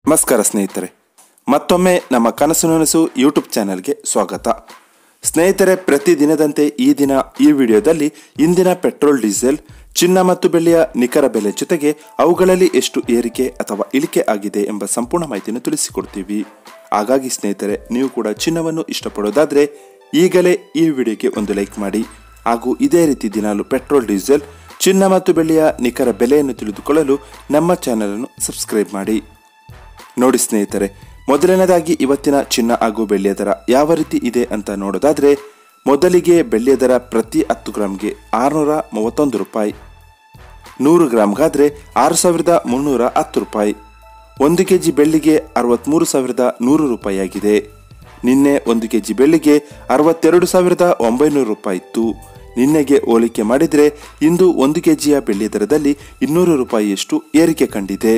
ನಮಸ್ಕಾರ ಸ್ನೇಹಿತರೆ ಮತ್ತೊಮ್ಮೆ ನಮ್ಮ ಕನಸು ನನಸು ಯೂಟ್ಯೂಬ್ ಚಾನೆಲ್ಗೆ ಸ್ವಾಗತ ಸ್ನೇಹಿತರೆ ಪ್ರತಿದಿನದಂತೆ ಈ ದಿನ ಈ ವಿಡಿಯೋದಲ್ಲಿ ಇಂದಿನ ಪೆಟ್ರೋಲ್ ಡೀಸೆಲ್ ಚಿನ್ನ ಮತ್ತು ಬೆಳ್ಳಿಯ ನಿಖರ ಬೆಲೆ ಜೊತೆಗೆ ಅವುಗಳಲ್ಲಿ ಎಷ್ಟು ಏರಿಕೆ ಅಥವಾ ಇಳಿಕೆ ಆಗಿದೆ ಎಂಬ ಸಂಪೂರ್ಣ ಮಾಹಿತಿಯನ್ನು ತಿಳಿಸಿಕೊಡ್ತೀವಿ ಹಾಗಾಗಿ ಸ್ನೇಹಿತರೆ ನೀವು ಕೂಡ ಚಿನ್ನವನ್ನು ಇಷ್ಟಪಡೋದಾದ್ರೆ ಈಗಲೇ ಈ ವಿಡಿಯೋಗೆ ಒಂದು ಲೈಕ್ ಮಾಡಿ ಹಾಗೂ ಇದೇ ರೀತಿ ದಿನಾಲು ಪೆಟ್ರೋಲ್ ಡೀಸೆಲ್ ಚಿನ್ನ ಮತ್ತು ಬೆಳ್ಳಿಯ ನಿಖರ ಬೆಲೆಯನ್ನು ತಿಳಿದುಕೊಳ್ಳಲು ನಮ್ಮ ಚಾನೆಲನ್ನು ಸಬ್ಸ್ಕ್ರೈಬ್ ಮಾಡಿ ನೋಡಿ ಸ್ನೇಹಿತರೆ ಮೊದಲನೇದಾಗಿ ಇವತ್ತಿನ ಚಿನ್ನ ಹಾಗೂ ಬೆಳ್ಳಿಯ ದರ ಯಾವ ರೀತಿ ಇದೆ ಅಂತ ನೋಡೋದಾದ್ರೆ ಮೊದಲಿಗೆ ಬೆಳ್ಳಿಯ ದರ ಪ್ರತಿ ಹತ್ತು ಗ್ರಾಮ್ಗೆ ಆರುನೂರ ಮೂವತ್ತೊಂದು ರೂಪಾಯಿ ನೂರು ಗ್ರಾಮ್ಗಾದ್ರೆ ಆರು ಸಾವಿರದ ಮುನ್ನೂರ ಹತ್ತು ರೂಪಾಯಿ ಒಂದು ಕೆ ಜಿ ಬೆಳ್ಳಿಗೆ ಅರವತ್ತ್ಮೂರು ಸಾವಿರದ ನೂರು ರೂಪಾಯಿ ಆಗಿದೆ ನಿನ್ನೆ ಒಂದು ಕೆ ಜಿ ಬೆಳ್ಳಿಗೆ ಅರವತ್ತೆರಡು ಸಾವಿರದ ಒಂಬೈನೂರು ರೂಪಾಯಿ ಇತ್ತು ನಿನ್ನೆಗೆ ಹೋಲಿಕೆ ಮಾಡಿದರೆ ಇಂದು ಒಂದು ಕೆ ಜಿಯ ಬೆಳ್ಳಿಯ ದರದಲ್ಲಿ ಇನ್ನೂರು ರೂಪಾಯಿಯಷ್ಟು ಏರಿಕೆ ಕಂಡಿದೆ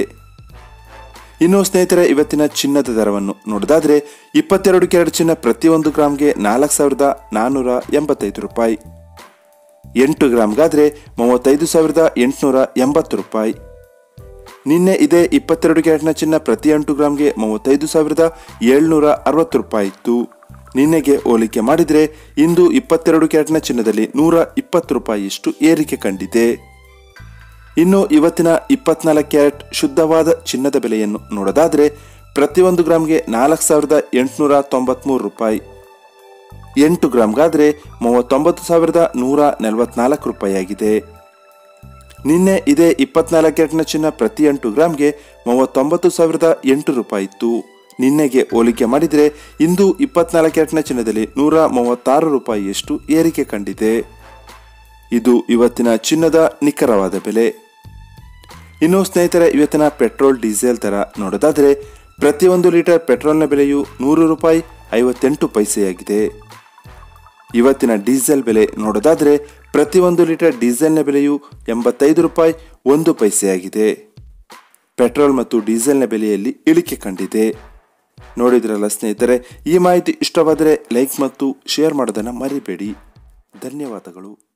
ಇನ್ನು ಸ್ನೇಹಿತರೆ ಇವತ್ತಿನ ಚಿನ್ನದ ದರವನ್ನು ನೋಡೋದಾದ್ರೆ ಇಪ್ಪತ್ತೆರಡು ಕ್ಯಾರೆಟ್ ಚಿನ್ನ ಪ್ರತಿಯೊಂದು ಗ್ರಾಮ್ಗೆ ನಾಲ್ಕು ಸಾವಿರದ ನಾನ್ನೂರ ಎಂಬತ್ತೈದು ರೂಪಾಯಿ ಎಂಟು ಗ್ರಾಮ್ಗಾದ್ರೆ ಮೂವತ್ತೈದು ಸಾವಿರದ ಎಂಟುನೂರ ಎಂಬತ್ತು ರೂಪಾಯಿ ನಿನ್ನೆ ಇದೇ ಇಪ್ಪತ್ತೆರಡು ಕ್ಯಾರೆಟ್ನ ಚಿನ್ನ ಪ್ರತಿ ಎಂಟು ಗ್ರಾಮ್ಗೆ ಮೂವತ್ತೈದು ಸಾವಿರದ ಏಳ್ನೂರ ಅರವತ್ತು ರೂಪಾಯಿ ಇತ್ತು ನಿನ್ನೆಗೆ ಹೋಲಿಕೆ ಮಾಡಿದರೆ ಇಂದು ಇಪ್ಪತ್ತೆರಡು ಕ್ಯಾರೆಟ್ನ ಚಿನ್ನದಲ್ಲಿ ನೂರ ಇಪ್ಪತ್ತು ರೂಪಾಯಿಯಷ್ಟು ಏರಿಕೆ ಕಂಡಿದೆ ಇನ್ನು ಇವತ್ತಿನ ಇಪ್ಪತ್ನಾಲ್ಕು ಕ್ಯಾರೆಟ್ ಶುದ್ಧವಾದ ಚಿನ್ನದ ಬೆಲೆಯನ್ನು ನೋಡೋದಾದ್ರೆ ಪ್ರತಿಯೊಂದು ಗ್ರಾಮ್ಗೆ ನಾಲ್ಕು ಸಾವಿರದ ಎಂಟುನೂರ ತೊಂಬತ್ಮೂರು ರೂಪಾಯಿ ಎಂಟು ಗ್ರಾಮ್ಗಾದ್ರೆ ಮೂವತ್ತೊಂಬತ್ತು ಸಾವಿರದ ನೂರ ನಲವತ್ನಾಲ್ಕು ರೂಪಾಯಿ ಆಗಿದೆ ನಿನ್ನೆ ಇದೇ ಇಪ್ಪತ್ನಾಲ್ಕು ಕ್ಯಾರೆಟ್ನ ಚಿನ್ನ ಪ್ರತಿ ಎಂಟು ಗ್ರಾಮ್ಗೆ ಮೂವತ್ತೊಂಬತ್ತು ಸಾವಿರದ ಎಂಟು ರೂಪಾಯಿ ಇತ್ತು ನಿನ್ನೆಗೆ ಹೋಲಿಕೆ ಮಾಡಿದರೆ ಇಂದು ಇಪ್ಪತ್ನಾಲ್ಕು ಕ್ಯಾರೆಟ್ನ ಚಿನ್ನದಲ್ಲಿ ನೂರ ಮೂವತ್ತಾರು ರೂಪಾಯಿಯಷ್ಟು ಏರಿಕೆ ಕಂಡಿದೆ ಇದು ಇವತ್ತಿನ ಚಿನ್ನದ ನಿಖರವಾದ ಬೆಲೆ ಇನ್ನು ಸ್ನೇಹಿತರೆ ಇವತ್ತಿನ ಪೆಟ್ರೋಲ್ ಡೀಸೆಲ್ ದರ ನೋಡೋದಾದರೆ ಪ್ರತಿಯೊಂದು ಲೀಟರ್ ಪೆಟ್ರೋಲ್ನ ಬೆಲೆಯು ನೂರು ರೂಪಾಯಿ ಐವತ್ತೆಂಟು ಪೈಸೆಯಾಗಿದೆ ಇವತ್ತಿನ ಡೀಸೆಲ್ ಬೆಲೆ ನೋಡೋದಾದರೆ ಪ್ರತಿಯೊಂದು ಲೀಟರ್ ಡೀಸೆಲ್ನ ಬೆಲೆಯು ಎಂಬತ್ತೈದು ರೂಪಾಯಿ ಒಂದು ಪೈಸೆಯಾಗಿದೆ ಪೆಟ್ರೋಲ್ ಮತ್ತು ಡೀಸೆಲ್ನ ಬೆಲೆಯಲ್ಲಿ ಇಳಿಕೆ ಕಂಡಿದೆ ನೋಡಿದ್ರಲ್ಲ ಸ್ನೇಹಿತರೆ ಈ ಮಾಹಿತಿ ಇಷ್ಟವಾದರೆ ಲೈಕ್ ಮತ್ತು ಶೇರ್ ಮಾಡೋದನ್ನು ಮರಿಬೇಡಿ ಧನ್ಯವಾದಗಳು